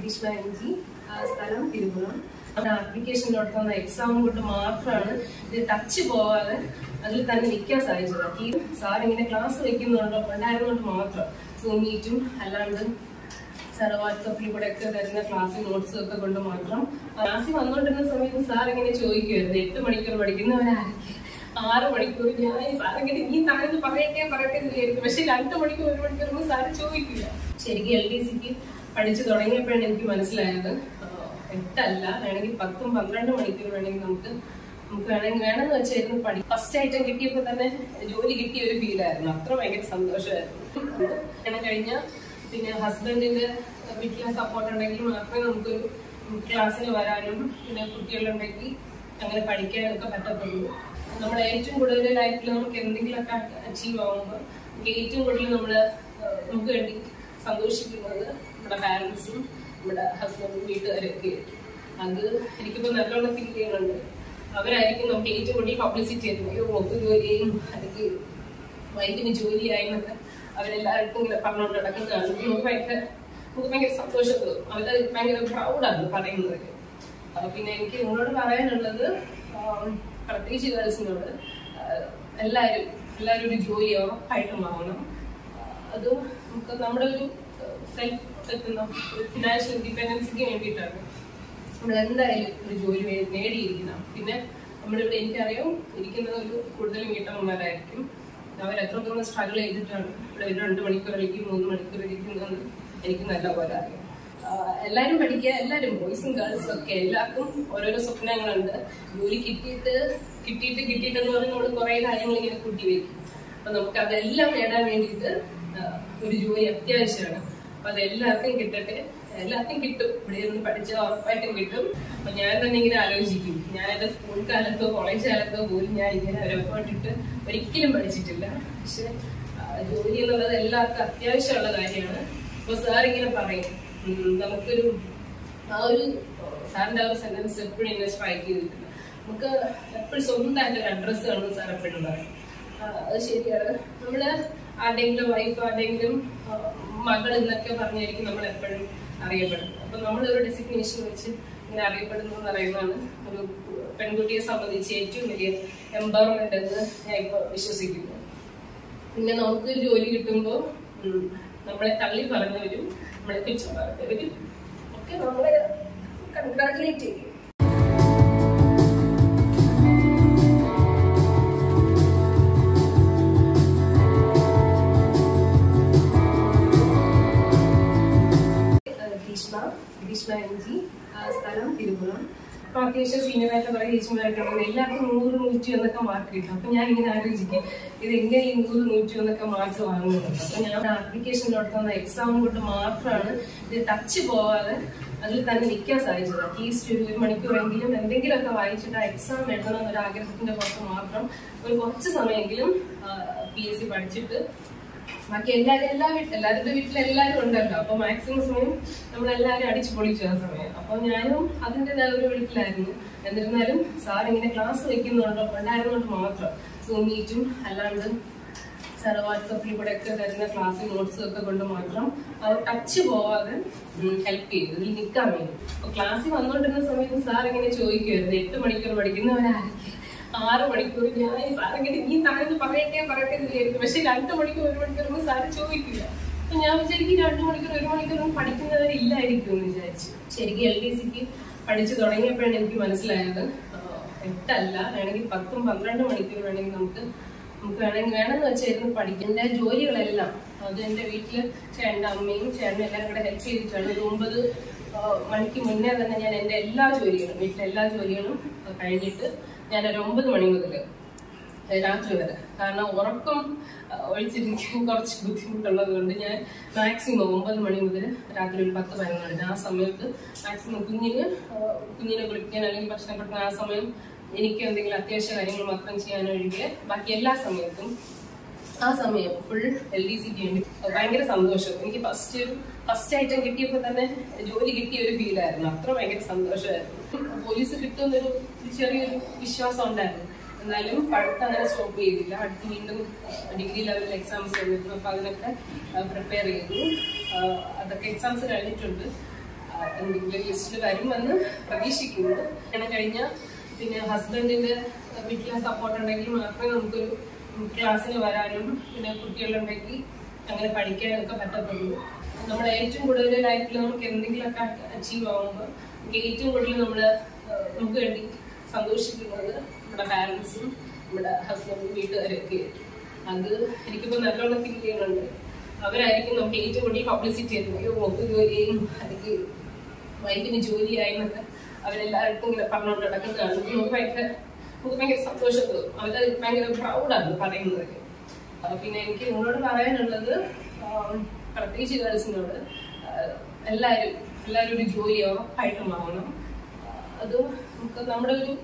Greeshma M G സ്ഥലം Thiruvananthapuram application കൊടുക്കുന്ന exam കൊണ്ട് മാത്രമാണ് ഇത് ടച്ച് പോവാതെ അതിൽ തന്നെ നിൽക്കാൻ സാധിച്ചത് ഈ സാർ ഇങ്ങനെ ക്ലാസ് വെക്കുന്നുണ്ടോ ഉണ്ടായിരുന്നുകൊണ്ട് മാത്രം സൂം മീറ്റും അല്ലാണ്ട് സാറ് വാട്സപ്പിൽ കൂടെ ഒക്കെ തരുന്ന ക്ലാസ് നോട്ട്സും ഒക്കെ കൊണ്ട് മാത്രം ക്ലാസ്സിൽ വന്നുകൊണ്ടിരുന്ന സമയത്ത് സാർ ഇങ്ങനെ ചോദിക്കുമായിരുന്നു എട്ട് മണിക്കൂർ പഠിക്കുന്നവരായിരിക്കും ആറ് മണിക്കൂർ ഞാൻ സാർ ഇങ്ങനെ ഈ താഴ്ന്ന് പറയട്ടെ പറയട്ടെ എന്ന് വിചാരിക്കും പക്ഷെ രണ്ട് മണിക്കൂർ ഒരു മണിക്കൂർ സാറ് ചോദിക്കില്ല ശരിക്കും എൽ ഡി സിക്ക് പഠിച്ചു തുടങ്ങിയപ്പോഴാണ് എനിക്ക് മനസ്സിലായത് ആ, എട്ടല്ല വേണമെങ്കിൽ പത്തും പന്ത്രണ്ട് മണിക്കൂർ വേണമെങ്കിൽ നമുക്ക് നമുക്ക് വേണമെങ്കിൽ വേണമെന്ന് വെച്ചായിരുന്നു പഠി ഫസ്റ്റ് ഐറ്റം കിട്ടിയപ്പോൾ തന്നെ ജോലി കിട്ടിയ ഒരു ഫീലായിരുന്നു അത്ര ഭയങ്കര സന്തോഷമായിരുന്നു അങ്ങനെ കഴിഞ്ഞ പിന്നെ ഹസ്ബൻഡിന്റെ വീട്ടിലെ സപ്പോർട്ട് ഉണ്ടെങ്കിൽ മാത്രമേ നമുക്കൊരു ക്ലാസ്സിന് വരാനും പിന്നെ കുട്ടികളുണ്ടെങ്കിൽ അങ്ങനെ പഠിക്കാനൊക്കെ പറ്റത്തുള്ളൂ നമ്മുടെ ഏറ്റവും കൂടുതൽ ലൈഫിൽ നമുക്ക് എന്തെങ്കിലുമൊക്കെ അച്ചീവ് ആവുമ്പോൾ നമുക്ക് ഏറ്റവും കൂടുതൽ നമ്മൾ നമുക്ക് വേണ്ടി സന്തോഷിക്കുന്നത് നമ്മുടെ പാരൻസും നമ്മുടെ ഹസ്ബൻഡും വീട്ടുകാരും ഒക്കെ ആയിരിക്കും അത് എനിക്കിപ്പോൾ നല്ലോണം ഫീൽ ചെയ്യുന്നുണ്ട് അവരായിരിക്കും നമുക്ക് ഏറ്റവും കൂടുതൽ പബ്ലിസിറ്റി ആയിരുന്നു അയ്യോ മൊത്തം ജോലിയും അല്ലെങ്കിൽ വൈകിന് ജോലിയായി എന്നൊക്കെ അവരെല്ലാവർക്കും ഇങ്ങനെ പറഞ്ഞുകൊണ്ട് നടക്കുന്നതാണ് നമുക്ക് ഭയങ്കര നമുക്ക് ഭയങ്കര സന്തോഷം തോന്നും അവര് ഭയങ്കര പ്രൗഡാണ് പറയുന്നത് അപ്പൊ പിന്നെ എനിക്ക് നിങ്ങളോട് പറയാനുള്ളത് ആം, പ്രത്യേകിച്ച് ഗേൾസിനോട് എല്ലാവരും എല്ലാവരും ഒരു ജോലി ഉറപ്പായിട്ടും വാങ്ങണം ആ, അത് നമുക്ക് നമ്മുടെ ഒരു സെൽഫ് എത്തുന്ന ഒരു ഫിനാൻഷ്യൽ ഇൻഡിപെൻഡൻസിക്ക് വേണ്ടിയിട്ടാണ് നമ്മൾ എന്തായാലും ഒരു ജോലി നേ- നേടിയിരിക്കണം പിന്നെ നമ്മളിവിടെ എനിക്കറിയാം ഇരിക്കുന്നത് ഒരു കൂടുതലും വീട്ടമ്മമാരായിരിക്കും അവർ എത്രത്തോളം സ്ട്രഗിൾ ചെയ്തിട്ടാണ് ഇവിടെ ഒരു രണ്ട് മണിക്കൂർ അല്ലെങ്കിൽ മൂന്ന് മണിക്കൂർ ഇരിക്കുന്നതെന്ന് എനിക്ക് നല്ല പോലെ അറിയാം ആഹ് എല്ലാരും പഠിക്കുക എല്ലാരും ബോയ്സും ഗേൾസും ഒക്കെ എല്ലാവർക്കും ഓരോരോ സ്വപ്നങ്ങളുണ്ട് ജോലി കിട്ടിയിട്ട് കിട്ടിയിട്ട് കിട്ടിയിട്ടെന്ന് പറഞ്ഞ് നമ്മൾ കുറെ കാര്യങ്ങൾ ഇങ്ങനെ കൂട്ടി വെക്കും അപ്പൊ നമുക്ക് അതെല്ലാം നേടാൻ വേണ്ടിയിട്ട് ആഹ് ഒരു ജോലി അത്യാവശ്യമാണ് അപ്പൊ അതെല്ലാവർക്കും കിട്ടട്ടെ എല്ലാവർക്കും കിട്ടും ഇവിടെ ഇരുന്ന് പഠിച്ചാൽ ഉറപ്പായിട്ടും കിട്ടും അപ്പൊ ഞാൻ തന്നെ ഇങ്ങനെ ആലോചിക്കും ഞാൻ എന്റെ സ്കൂൾ കാലത്തോ കോളേജ് കാലത്തോ പോലും ഞാൻ ഇങ്ങനെ ഒരു എഫേർട്ട് ഇട്ട് ഒരിക്കലും പഠിച്ചിട്ടില്ല പക്ഷെ ആ, ജോലി എന്നുള്ളത് എല്ലാവർക്കും അത്യാവശ്യമുള്ള കാര്യമാണ് അപ്പൊ സാർ ഇങ്ങനെ പറയും ഉം, നമുക്കൊരു ആ ഒരു സാറിന്റെ ആ ഒരു സെന്റൻസ് എപ്പോഴും എന്നെ സ്ട്രൈക്ക് ചെയ്തിട്ടുണ്ട് നമുക്ക് എപ്പോഴും സ്വന്തമായിട്ട് ഒരു അഡ്രസ്സ് കാണുന്ന സാർ എപ്പോഴും പറയും ആ, അത് ശരിയാണ് നമ്മള് ആരുടെയെങ്കിലും വൈഫ് ആരുടെയെങ്കിലും ആ, മകൾ എന്നൊക്കെ പറഞ്ഞായിരിക്കും നമ്മൾ എപ്പോഴും അറിയപ്പെടുന്നത് അപ്പൊ നമ്മൾ ഒരു ഡെസിഗ്നേഷൻ വെച്ച് ഇങ്ങനെ അറിയപ്പെടുന്നു എന്ന് പറയുന്നതാണ് ഒരു പെൺകുട്ടിയെ സംബന്ധിച്ച് ഏറ്റവും വലിയ എംപവർമെന്റ് എന്ന് ഞാൻ ഇപ്പൊ വിശ്വസിക്കുന്നു പിന്നെ നമുക്ക് ഒരു ജോലി കിട്ടുമ്പോൾ നമ്മളെ തള്ളി പറഞ്ഞവരും നമ്മളെ കുറ്റം പറഞ്ഞവരും ഒക്കെ നമ്മളെ കൺഗ്രാറ്റുലേറ്റ് ചെയ്യും ഏഹ് ഗ്രീഷ്മ ഗ്രീഷ്മ എം ജി സ്ഥലം തിരുവനന്തപുരം അപ്പൊ അത്യാവശ്യം സീനിയർ ആയിട്ട് കുറെ ചേച്ചിമാരൊക്കെ എല്ലാവർക്കും നൂറ് നൂറ്റി എന്നൊക്കെ മാർക്ക് കിട്ടും അപ്പൊ ഞാൻ ഇങ്ങനെ ആലോചിക്കും ഇത് എങ്ങനെ ഈ നൂറ് നൂറ്റി എന്നൊക്കെ മാർക്ക് വാങ്ങുന്നത് അപ്പൊ ഞാൻ ആപ്ലിക്കേഷൻ കൊടുക്കുന്ന എക്സാം കൊണ്ട് മാത്രമാണ് ഇത് ടച്ച് പോവാതെ അതിൽ തന്നെ നിൽക്കാൻ സാധിച്ചത് അറ്റ്ലീസ്റ്റ് ഒരു ഒരു മണിക്കൂറെങ്കിലും എന്തെങ്കിലുമൊക്കെ വായിച്ചിട്ട് ആ എക്സാം എഴുതണം എന്നൊരു ആഗ്രഹത്തിന്റെ പുറത്ത് മാത്രം ഒരു കുറച്ച് സമയമെങ്കിലും പി എസ് സി പഠിച്ചിട്ട് ബാക്കി എല്ലാരും എല്ലാ വീട്ടിൽ എല്ലാവരുടെ വീട്ടിൽ എല്ലാരും ഉണ്ടല്ലോ അപ്പൊ മാക്സിമം സമയം നമ്മളെല്ലാരും അടിച്ചു പൊളിച്ചു ആ സമയം അപ്പൊ ഞാനും അതിൻ്റെതായ ഒരു വീട്ടിലായിരുന്നു എന്നിരുന്നാലും സാർ ഇങ്ങനെ ക്ലാസ് വെക്കുന്നുണ്ടോ ഉണ്ടായിരുന്നുകൊണ്ട് മാത്രം സൂം മീറ്റും അല്ലാണ്ട് സാർ വാട്സപ്പിൽ കൂടെ ഒക്കെ തരുന്ന ക്ലാസ് നോട്ട്സും ഒക്കെ കൊണ്ട് മാത്രം അത് ടച്ച് പോവാതെ ഹെൽപ്പ് ചെയ്തു ഇതിൽ നിൽക്കാൻ വേണ്ടി അപ്പൊ ക്ലാസ്സിൽ വന്നുകൊണ്ടിരുന്ന സമയത്ത് സാർ ഇങ്ങനെ ചോദിക്കുമായിരുന്നു എട്ട് മണിക്കൂർ പഠിക്കുന്നവരായിരിക്കും ആറ് മണിക്കൂർ ഞാൻ സാർ ഇങ്ങനെ ഈ താഴ്ന്ന് പറയട്ടെ പറയട്ടെ എന്ന് വിചാരിക്കും പക്ഷെ രണ്ട് മണിക്കൂർ ഒരു മണിക്കൂറൊന്നും സാറ് ചോദിക്കില്ല അപ്പൊ ഞാൻ വിചാരിക്കും രണ്ട് മണിക്കൂർ ഒരു മണിക്കൂറൊന്നും പഠിക്കുന്നവരില്ലായിരിക്കും എന്ന് വിചാരിച്ചു ശരിക്കും എൽ ഡി സിക്ക് പഠിച്ചു തുടങ്ങിയപ്പോഴാണ് എനിക്ക് മനസ്സിലായത് ആ, എട്ടല്ല വേണമെങ്കിൽ പത്തും പന്ത്രണ്ട് മണിക്കൂർ വേണമെങ്കിൽ നമുക്ക് നമുക്ക് വേണമെങ്കിൽ വേണമെന്ന് വെച്ചായിരുന്നു പഠിക്കുന്ന ജോലികളെല്ലാം അത് എന്റെ വീട്ടില് ചേട്ടൻ്റെ അമ്മയും ചേട്ടനും എല്ലാവരും കൂടെ ഹെൽപ്പ് ചെയ്തിട്ടാണ് ഒരു ഒമ്പത് ആ, മണിക്ക് മുന്നേ തന്നെ ഞാൻ എന്റെ എല്ലാ ജോലികളും വീട്ടിലെ എല്ലാ ജോലികളും ആ, കഴിഞ്ഞിട്ട് ഞാൻ ഒരു ഒമ്പത് മണി മുതൽ രാത്രി വരെ കാരണം ഉറക്കം ആ, ഒഴിച്ചിരിക്കാൻ കുറച്ച് ബുദ്ധിമുട്ടുള്ളത് കൊണ്ട് ഞാൻ മാക്സിമം ഒമ്പത് മണി മുതൽ രാത്രി ഒരു പത്ത് പതിനൊന്ന് മണി ആ സമയത്ത് മാക്സിമം കുഞ്ഞിന് ആ, കുഞ്ഞിനെ കുളിക്കാൻ അല്ലെങ്കിൽ ഭക്ഷണം കൊടുക്കാൻ ആ സമയം എനിക്ക് എന്തെങ്കിലും അത്യാവശ്യ കാര്യങ്ങൾ മാത്രം ചെയ്യാൻ ഒഴികെ ബാക്കി എല്ലാ സമയത്തും ആ സമയം ഫുൾ എൽ ഡി സിക്ക് വേണ്ടി ഭയങ്കര സന്തോഷം എനിക്ക് ഫസ്റ്റ് ഒരു ഫസ്റ്റ് ഐറ്റം കിട്ടിയപ്പോൾ തന്നെ ജോലി കിട്ടിയ ഒരു ഫീലായിരുന്നു അത്ര ഭയങ്കര സന്തോഷമായിരുന്നു പോലീസ് കിട്ടുമെന്നൊരു ചെറിയൊരു വിശ്വാസം ഉണ്ടായിരുന്നു എന്നാലും പഠിത്തം അങ്ങനെ സ്റ്റോപ്പ് ചെയ്തില്ല അടുത്ത് വീണ്ടും ഡിഗ്രി ലെവൽ എക്സാംസ് വന്നിരുന്നു അപ്പൊ അതിനൊക്കെ പ്രിപ്പയർ ചെയ്തു ആ, അതൊക്കെ എക്സാംസ് കഴിഞ്ഞിട്ടുണ്ട് ആ, എന്തെങ്കിലും ലിസ്റ്റിൽ വരുമെന്ന് പ്രതീക്ഷിക്കുന്നു അങ്ങനെ കഴിഞ്ഞ പിന്നെ ഹസ്ബൻഡിന്റെ വീട്ടിലെ സപ്പോർട്ട് ഉണ്ടെങ്കിൽ മാത്രമേ നമുക്കൊരു ക്ലാസ്സിന് വരാനും പിന്നെ കുട്ടികളുണ്ടെങ്കിൽ അങ്ങനെ പഠിക്കാനൊക്കെ പറ്റത്തുള്ളൂ നമ്മൾ ഏറ്റവും കൂടുതൽ ലൈഫിൽ നമുക്ക് എന്തെങ്കിലുമൊക്കെ അച്ചീവ് ആകുമ്പോൾ നമുക്ക് ഏറ്റവും കൂടുതൽ നമ്മൾ നമുക്ക് വേണ്ടി സന്തോഷിക്കുന്നത് നമ്മുടെ പാരൻസും നമ്മുടെ ഹസ്ബൻഡും വീട്ടുകാരൊക്കെ ആയിരിക്കും അത് എനിക്കിപ്പോ നല്ലോണം ഫീൽ ചെയ്യുന്നുണ്ട് അവരായിരിക്കും നമുക്ക് ഏറ്റവും കൂടുതൽ പബ്ലിസിറ്റി തരുന്നത് അയ്യോ മോക്ക് ജോലിയും അല്ലെങ്കിൽ വൈഫിന് ജോലിയായി എന്നൊക്കെ അവരെല്ലാവർക്കും ഇങ്ങനെ പറഞ്ഞുകൊണ്ട് നടക്കുന്നതാണ് നമുക്ക് ഭയങ്കര നമുക്ക് ഭയങ്കര സന്തോഷം തോന്നും അവര് ഭയങ്കര പ്രൗഡാണ് പറയുന്നത് ആ, പിന്നെ എനിക്ക് നിങ്ങളോട് പറയാനുള്ളത് ആം, പ്രത്യേകിച്ച് ഗേൾസിനോട് എല്ലാവരും എല്ലാവരും ഒരു ജോലി ഉറപ്പായിട്ടും വാങ്ങണം ആ, അത് നമുക്ക് നമ്മുടെ ഒരു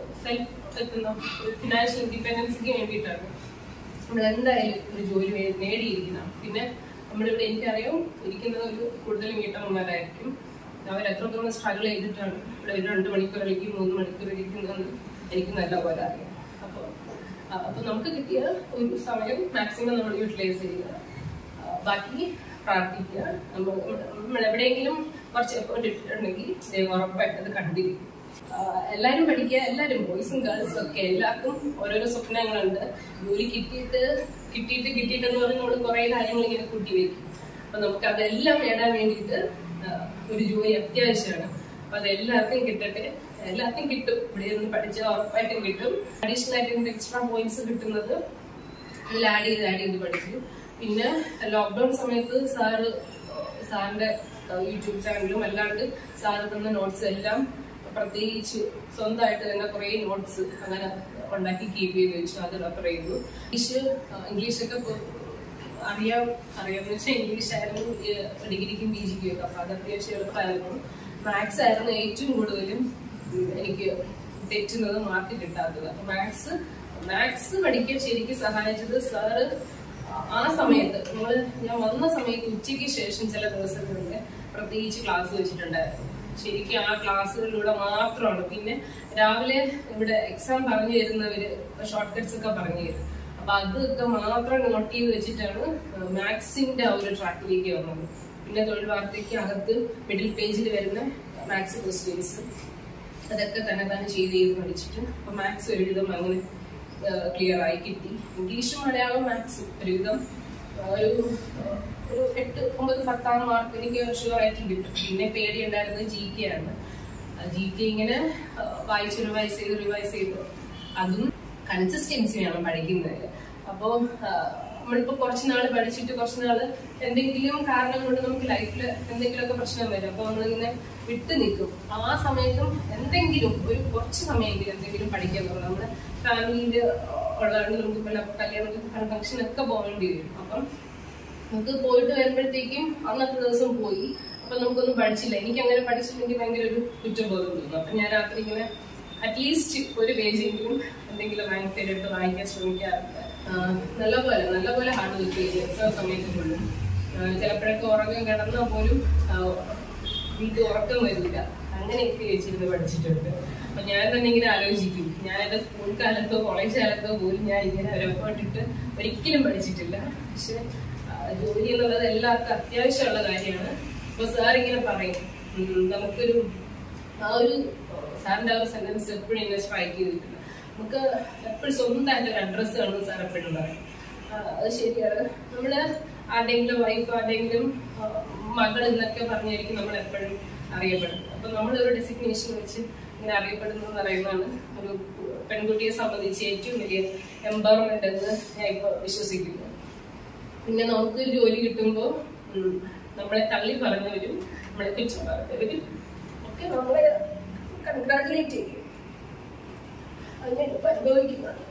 സെൽഫ് ഫിനാൻഷ്യൽ ഇൻഡിപെൻഡൻസിക്ക് വേണ്ടിയിട്ടാണ് നമ്മൾ എന്തായാലും ഒരു ജോലി നേ- നേടിയിരിക്കണം പിന്നെ നമ്മളിവിടെ എനിക്കറിയാം ഇരിക്കുന്നത് ഒരു കൂടുതൽ വീട്ടമ്മമാരായിരിക്കും അവർ എത്രത്തോളം സ്ട്രഗിൾ ചെയ്തിട്ടാണ് ഇവിടെ ഒരു രണ്ട് മണിക്കൂർ അല്ലെങ്കിൽ മൂന്ന് മണിക്കൂർ ഇരിക്കുന്നതെന്ന് എനിക്ക് നല്ല പോലെ അറിയാം അപ്പോൾ അപ്പൊ നമുക്ക് കിട്ടിയ ഒരു സമയം മാക്സിമം നമ്മൾ യൂട്ടിലൈസ് ചെയ്യുക ആ, ബാക്കി പ്രാർത്ഥിക്കുക നമ്മൾ നമ്മൾ എവിടെയെങ്കിലും കുറച്ച് എഫേർട്ട് ഇട്ടിട്ടുണ്ടെങ്കിൽ ദൈവം ഉറപ്പായിട്ട് അത് കണ്ടിരിക്കും ആ, എല്ലാരും പഠിക്കുക എല്ലാരും ബോയ്സും ഗേൾസും ഒക്കെ എല്ലാവർക്കും ഓരോരോ സ്വപ്നങ്ങളുണ്ട് ജോലി കിട്ടിയിട്ട് കിട്ടിയിട്ട് കിട്ടിയിട്ടെന്ന് പറഞ്ഞ് നമ്മൾ കുറെ കാര്യങ്ങൾ ഇങ്ങനെ കൂട്ടി വെക്കും അപ്പൊ നമുക്ക് അതെല്ലാം നേടാൻ വേണ്ടിയിട്ട് ആ, ഒരു ജോലി അത്യാവശ്യമാണ് അപ്പൊ അത് എല്ലാവർക്കും കിട്ടട്ടെ എല്ലാവർക്കും കിട്ടും ഇവിടെ നിന്ന് പഠിച്ചാൽ ഉറപ്പായിട്ടും കിട്ടും അഡീഷണൽ ആയിട്ട് എക്സ്ട്രാ പോയിന്റ്സ് കിട്ടുന്നത് ഇതിൽ ആഡ് ചെയ്ത് ആഡ് ചെയ്ത് പഠിച്ചു പിന്നെ ലോക്ക്ഡൌൺ സമയത്ത് സാറ് സാറിന്റെ യൂട്യൂബ് ചാനലും അല്ലാണ്ട് സാറ് തന്ന നോട്ട്സ് എല്ലാം പ്രത്യേകിച്ച് സ്വന്തമായിട്ട് തന്നെ കുറെ നോട്ട്സ് അങ്ങനെ ഉണ്ടാക്കി കീപ്പ് ചെയ്ത് വെച്ചു അത് റെഫർ ചെയ്തു ഇംഗ്ലീഷ് ഇംഗ്ലീഷൊക്കെ ഇപ്പൊ അറിയാം അറിയാമെന്ന് വെച്ചാൽ ഇംഗ്ലീഷ് ആയിരുന്നു ഡിഗ്രിക്കും പി ജിക്കും ഒക്കെ അപ്പൊ അത് അത്യാവശ്യം എളുപ്പമായിരുന്നു മാത്സ് ആയിരുന്നു ഏറ്റവും കൂടുതലും ഉം, എനിക്ക് തെറ്റുന്നത് മാർക്ക് കിട്ടാത്തത് അപ്പൊ മാത്സ് മാത്സ് പഠിക്കാൻ ശരിക്കും സഹായിച്ചത് സാറ് ആ സമയത്ത് നമ്മള് ഞാൻ വന്ന സമയത്ത് ഉച്ചയ്ക്ക് ശേഷം ചില ദിവസങ്ങളിൽ പ്രത്യേകിച്ച് ക്ലാസ് വെച്ചിട്ടുണ്ടായിരുന്നു ശരിക്കും ആ ക്ലാസ്സുകളിലൂടെ മാത്രമാണ് പിന്നെ രാവിലെ ഇവിടെ എക്സാം പറഞ്ഞു തരുന്നവര് ഷോർട്ട് കട്ട്സ് ഒക്കെ പറഞ്ഞു തരും അപ്പൊ അതൊക്കെ മാത്രം നോട്ട് ചെയ്ത് വെച്ചിട്ടാണ് മാത്സിന്റെ ആ ഒരു ട്രാക്കിലേക്ക് വന്നത് പിന്നെ തൊഴിൽ വാർത്തയ്ക്ക് അകത്ത് മിഡിൽ പേജിൽ വരുന്ന മാത്സ് ക്വസ്റ്റ്യൻസ് അതൊക്കെ തന്നെ തന്നെ ചെയ്ത് ചെയ്ത് പഠിച്ചിട്ട് അപ്പൊ മാത്സ് ഒരുവിധം അങ്ങനെ ക്ലിയർ ആയി കിട്ടി ഇംഗ്ലീഷും മലയാളവും മാത്സും ഒരുവിധം ആ, ഒരു ആ, ഒരു എട്ട് ഒമ്പത് പത്താം മാർക്ക് എനിക്ക് ഷുവർ ആയിട്ട് കിട്ടും പിന്നെ പേടിയുണ്ടായിരുന്നത് ജി കെ ആണ് ജി കെ ഇങ്ങനെ ആ, വായിച്ച് റിവൈസ് ചെയ്ത് റിവൈസ് ചെയ്ത് അതും കൺസിസ്റ്റൻസി വേണം പഠിക്കുന്നതിൽ അപ്പോ ആ, നമ്മളിപ്പോ കുറച്ച് നാൾ പഠിച്ചിട്ട് കുറച്ച് നാള് എന്തെങ്കിലും കാരണം കൊണ്ട് നമുക്ക് ലൈഫിൽ എന്തെങ്കിലുമൊക്കെ പ്രശ്നം വരും അപ്പൊ നമ്മളിങ്ങനെ വിട്ടു നിൽക്കും ആ സമയത്തും എന്തെങ്കിലും ഒരു കുറച്ച് സമയമെങ്കിലും എന്തെങ്കിലും പഠിക്കാൻ തുടങ്ങും നമ്മുടെ ഫാമിലിയിൽ ഉള്ളതുകൊണ്ട് നമുക്ക് പല കല്യാണത്തിന് ഫംഗ്ഷൻ ഒക്കെ പോകേണ്ടി വരും അപ്പം നമുക്ക് പോയിട്ട് വരുമ്പോഴത്തേക്കും അന്നത്തെ ദിവസം പോയി അപ്പൊ നമുക്കൊന്നും പഠിച്ചില്ല എനിക്ക് അങ്ങനെ പഠിച്ചില്ലെങ്കിൽ ഭയങ്കര ഒരു കുറ്റബോധം തോന്നും അപ്പൊ ഞാൻ രാത്രി ഇങ്ങനെ അറ്റ്ലീസ്റ്റ് ഒരു പേജെങ്കിലും എന്തെങ്കിലും വാങ്ങിത്തരിട്ട് വാങ്ങിക്കാൻ ശ്രമിക്കാറുണ്ട് ആ, നല്ലപോലെ നല്ലപോലെ ഹാർഡ് വർക്ക് ചെയ്യും എക്സാം സമയത്ത് പോലും ആ, ചിലപ്പോഴൊക്കെ ഉറക്കം കിടന്നാൽ പോലും ആ, വീട്ടിൽ ഉറക്കം വരില്ല അങ്ങനെയൊക്കെ വെച്ചിരുന്ന് പഠിച്ചിട്ടുണ്ട് അപ്പൊ ഞാൻ തന്നെ ഇങ്ങനെ ആലോചിക്കും ഞാൻ എന്റെ സ്കൂൾ കാലത്തോ കോളേജ് കാലത്തോ പോലും ഞാൻ ഇങ്ങനെ ഒരു effort ഇട്ട് ഒരിക്കലും പഠിച്ചിട്ടില്ല പക്ഷെ ആ, ജോലി എന്നുള്ളത് എല്ലാവർക്കും അത്യാവശ്യമുള്ള കാര്യമാണ് അപ്പൊ സാർ ഇങ്ങനെ പറയും ഉം, നമുക്കൊരു ആ ഒരു സാറിന്റെ ആ ഒരു സെന്റൻസ് എപ്പോഴും എന്നെ സ്ട്രൈക്ക് ചെയ്തിട്ടുണ്ട് നമുക്ക് എപ്പോഴും സ്വന്തമായിട്ട് ഒരു അഡ്രസ്സ് കാണുന്ന സാർ എപ്പോഴും പറയും ആ, അത് ശരിയാണ് നമ്മള് ആരുടെങ്കിലും വൈഫ് ആരുടെങ്കിലും ആ, മകൾ എന്നൊക്കെ പറഞ്ഞായിരിക്കും നമ്മൾ എപ്പോഴും അറിയപ്പെടുന്നത് അപ്പൊ നമ്മൾ ഒരു ഡെസിഗ്നേഷൻ വെച്ച് ഇങ്ങനെ അറിയപ്പെടുന്നു എന്ന് പറയുന്നതാണ് ഒരു പെൺകുട്ടിയെ സംബന്ധിച്ച് ഏറ്റവും വലിയ എംപവർമെന്റ് എന്ന് ഞാൻ ഇപ്പൊ വിശ്വസിക്കുന്നു പിന്നെ നമുക്ക് ഒരു ജോലി കിട്ടുമ്പോൾ നമ്മളെ തള്ളി പറഞ്ഞവരും നമ്മളെ കുറ്റം പറഞ്ഞവരും ഒക്കെ നമ്മളെ കൺഗ്രാറ്റുലേറ്റ് ചെയ്യും അങ്ങനെ ഇപ്പൊ അനുഭവിക്കുന്നതാണ്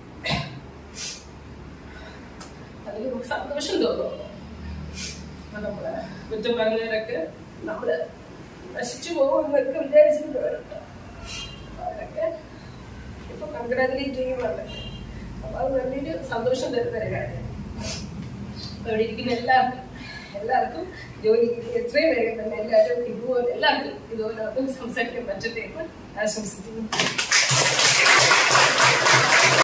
അതിൽ നമുക്ക് സന്തോഷം തോന്നുന്നു അപ്പൊ നമ്മളെ കുറ്റം പറഞ്ഞവരൊക്കെ നമ്മള് നശിച്ചു പോകുമെന്നൊക്കെ വിചാരിച്ചിട്ട് വരട്ടെ അവരൊക്കെ ഇപ്പൊ കൺഗ്രാറ്റുലേറ്റ് ചെയ്യുന്നുണ്ട് അപ്പൊ അത് വലിയൊരു സന്തോഷം തരുന്ന ഒരു കാര്യം അവിടെ ഇരിക്കുന്ന എല്ലാവർക്കും എല്ലാവർക്കും ജോലി കിട്ടി എത്രയും വേഗം തന്നെ എല്ലാവരും ഇതുപോലെ എല്ലാവർക്കും ഇതുപോലെ സംസാരിക്കാൻ പറ്റട്ടെ എന്ന് ആശംസിക്കുന്നു